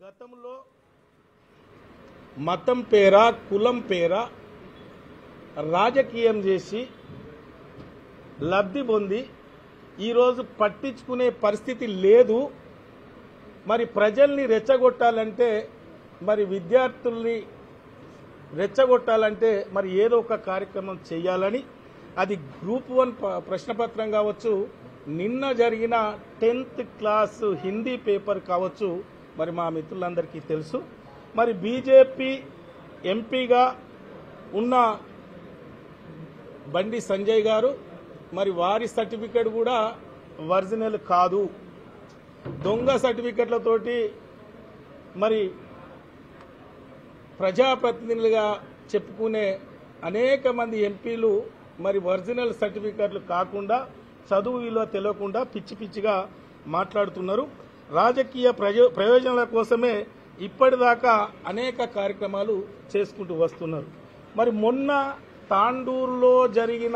గతంలో మతం పేర కులం పేర రాజకీయం చేసి లబ్ధి పొంది ఈరోజు పట్టించుకునే పరిస్థితి లేదు మరి ప్రజల్ని రెచ్చగొట్టాలంటే మరి విద్యార్థుల్ని రెచ్చగొట్టాలంటే మరి ఏదో ఒక కార్యక్రమం చేయాలని అది గ్రూప్ వన్ ప- ప్రశ్నపత్రం కావచ్చు నిన్న జరిగిన టెన్త్ క్లాస్ హిందీ పేపర్ కావచ్చు మరి మా మిత్రులందరికీ తెలుసు మరి బీజేపీ ఎంపీగా ఉన్న బండి సంజయ్ గారు మరి వారి సర్టిఫికేట్ కూడా ఒరిజినల్ కాదు దొంగ సర్టిఫికెట్లతోటి మరి ప్రజాప్రతినిధులుగా చెప్పుకునే అనేక మంది ఎంపీలు మరి ఒరిజినల్ సర్టిఫికెట్లు కాకుండా చదువు విలువ తెలియకుండా పిచ్చి పిచ్చిగా మాట్లాడుతున్నారు రాజకీయ ప్రయో ప్రయోజనాల కోసమే ఇప్పటిదాకా అనేక కార్యక్రమాలు చేసుకుంటూ వస్తున్నారు మరి మొన్న తాండూరులో జరిగిన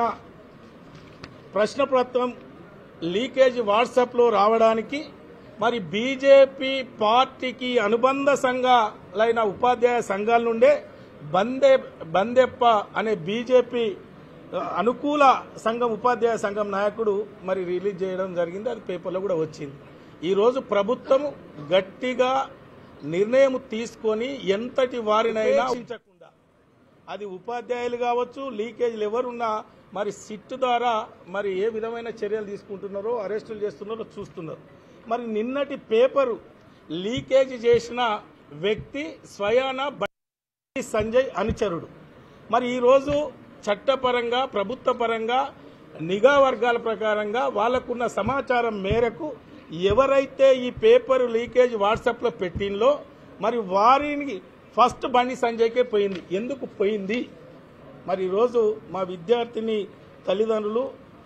ప్రశ్నపత్రం లీకేజ్ వాట్సాప్లో రావడానికి మరి బీజేపీ పార్టీకి అనుబంధ సంఘాలైన ఉపాధ్యాయ సంఘాల నుండే బందే బందెప్ప అనే బీజేపీ అనుకూల సంఘం ఉపాధ్యాయ సంఘం నాయకుడు మరి రిలీజ్ చేయడం జరిగింది అది పేపర్లో కూడా వచ్చింది ఈరోజు ప్రభుత్వం గట్టిగా నిర్ణయం తీసుకొని ఎంతటి వారినైనా ఉంచకుండా అది ఉపాధ్యాయులు కావచ్చు లీకేజీలు ఎవరున్నా మరి సిట్ ద్వారా మరి ఏ విధమైన చర్యలు తీసుకుంటున్నారో అరెస్టులు చేస్తున్నారో చూస్తున్నారు మరి నిన్నటి పేపరు లీకేజ్ చేసిన వ్యక్తి స్వయాన బండి సంజయ్ అనుచరుడు మరి ఈరోజు చట్టపరంగా ప్రభుత్వ పరంగా నిఘా వర్గాల ప్రకారంగా వాళ్ళకున్న సమాచారం మేరకు ఎవరైతే ఈ పేపర్ లీకేజ్ వాట్సాప్లో పెట్టిందో మరి వారిని ఫస్ట్ బండి సంజయ్కే పోయింది ఎందుకు పోయింది మరి ఈరోజు మా విద్యార్థిని తల్లిదండ్రులు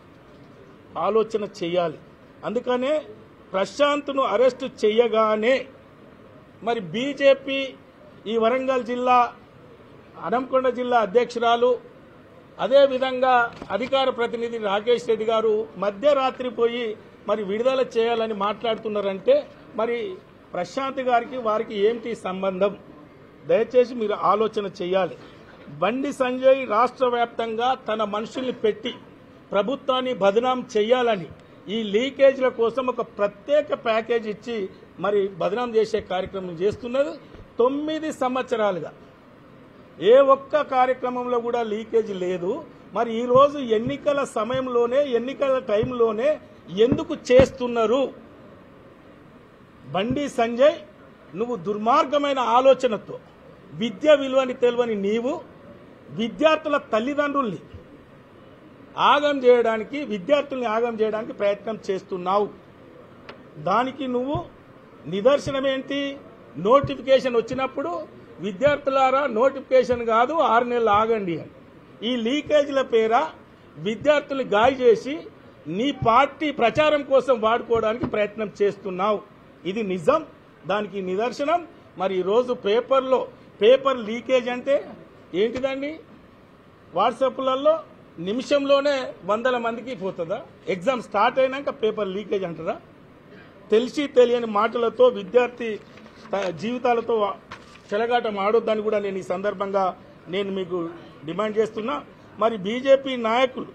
ఆలోచన చేయాలి అందుకనే ప్రశాంత్ను అరెస్టు చేయగానే మరి బీజేపీ ఈ వరంగల్ జిల్లా అనంకొండ జిల్లా అధ్యక్షురాలు అదేవిధంగా అధికార ప్రతినిధి రాకేష్ రెడ్డి గారు మధ్యరాత్రి పోయి మరి విడుదల చేయాలని మాట్లాడుతున్నారంటే మరి ప్రశాంత్ గారికి వారికి ఏమిటి సంబంధం దయచేసి మీరు ఆలోచన చేయాలి బండి సంజయ్ రాష్ట్ర వ్యాప్తంగా తన మనుషుల్ని పెట్టి ప్రభుత్వాన్ని బదనాం చేయాలని ఈ లీకేజీల కోసం ఒక ప్రత్యేక ప్యాకేజ్ ఇచ్చి మరి బదనాం చేసే కార్యక్రమం చేస్తున్నది తొమ్మిది సంవత్సరాలుగా ఏ ఒక్క కార్యక్రమంలో కూడా లీకేజ్ లేదు మరి ఈ రోజు ఎన్నికల సమయంలోనే ఎన్నికల టైంలోనే ఎందుకు చేస్తున్నారు బండి సంజయ్ నువ్వు దుర్మార్గమైన ఆలోచనతో విద్య విలువని తెలియని నీవు విద్యార్థుల తల్లిదండ్రుల్ని ఆగం చేయడానికి విద్యార్థుల్ని ఆగం చేయడానికి ప్రయత్నం చేస్తున్నావు దానికి నువ్వు నిదర్శనం ఏంటి నోటిఫికేషన్ వచ్చినప్పుడు విద్యార్థులారా నోటిఫికేషన్ కాదు ఆరు నెలలు ఆగండి అని ఈ లీకేజీల పేర విద్యార్థుల్ని గాయ చేసి నీ పార్టీ ప్రచారం కోసం వాడుకోవడానికి ప్రయత్నం చేస్తున్నావు ఇది నిజం దానికి నిదర్శనం మరి ఈరోజు పేపర్లో పేపర్ లీకేజ్ అంటే ఏంటిదండి వాట్సాప్లలో నిమిషంలోనే వందల మందికి పోతుందా ఎగ్జామ్ స్టార్ట్ అయినాక పేపర్ లీకేజ్ అంటారా తెలిసి తెలియని మాటలతో విద్యార్థి త- జీవితాలతో చెలగాటం ఆడొద్దని కూడా నేను ఈ సందర్భంగా నేను మీకు డిమాండ్ చేస్తున్నా మరి బీజేపీ నాయకులు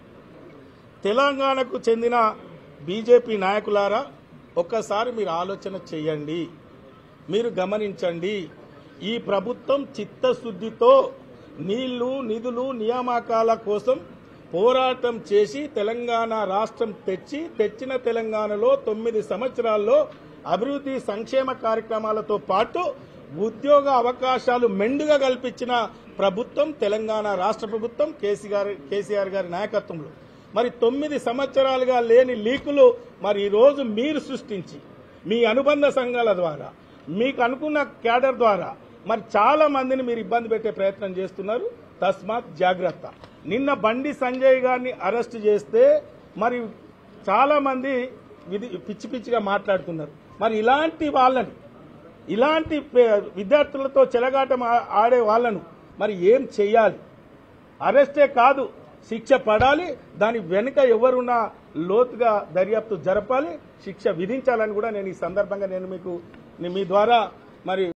తెలంగాణకు చెందిన బీజేపీ నాయకులారా ఒక్కసారి మీరు ఆలోచన చేయండి మీరు గమనించండి ఈ ప్రభుత్వం చిత్తశుద్ధితో నీళ్లు నిధులు నియామకాల కోసం పోరాటం చేసి తెలంగాణ రాష్ట్రం తెచ్చి తెచ్చిన తెలంగాణలో తొమ్మిది సంవత్సరాల్లో అభివృద్ధి సంక్షేమ కార్యక్రమాలతో పాటు ఉద్యోగ అవకాశాలు మెండుగా కల్పించిన ప్రభుత్వం తెలంగాణ రాష్ట్ర ప్రభుత్వం కేసీఆర్ కేసీఆర్ గారి నాయకత్వంలో మరి తొమ్మిది సంవత్సరాలుగా లేని లీకులు మరి ఈ రోజు మీరు సృష్టించి మీ అనుబంధ సంఘాల ద్వారా మీకు అనుకున్న క్యాడర్ ద్వారా మరి చాలా మందిని మీరు ఇబ్బంది పెట్టే ప్రయత్నం చేస్తున్నారు తస్మాత్ జాగ్రత్త నిన్న బండి సంజయ్ గారిని అరెస్ట్ చేస్తే మరి చాలా మంది విధి- పిచ్చి పిచ్చిగా మాట్లాడుతున్నారు మరి ఇలాంటి వాళ్ళని ఇలాంటి పే- విద్యార్థులతో చెలగాటం ఆ- ఆడే వాళ్ళను మరి ఏం చెయ్యాలి అరెస్టే కాదు శిక్ష పడాలి దాని వెనుక ఎవరున్నా లోతుగా దర్యాప్తు జరపాలి శిక్ష విధించాలని కూడా నేను ఈ సందర్భంగా నేను మీకు నే- మీ ద్వారా మరి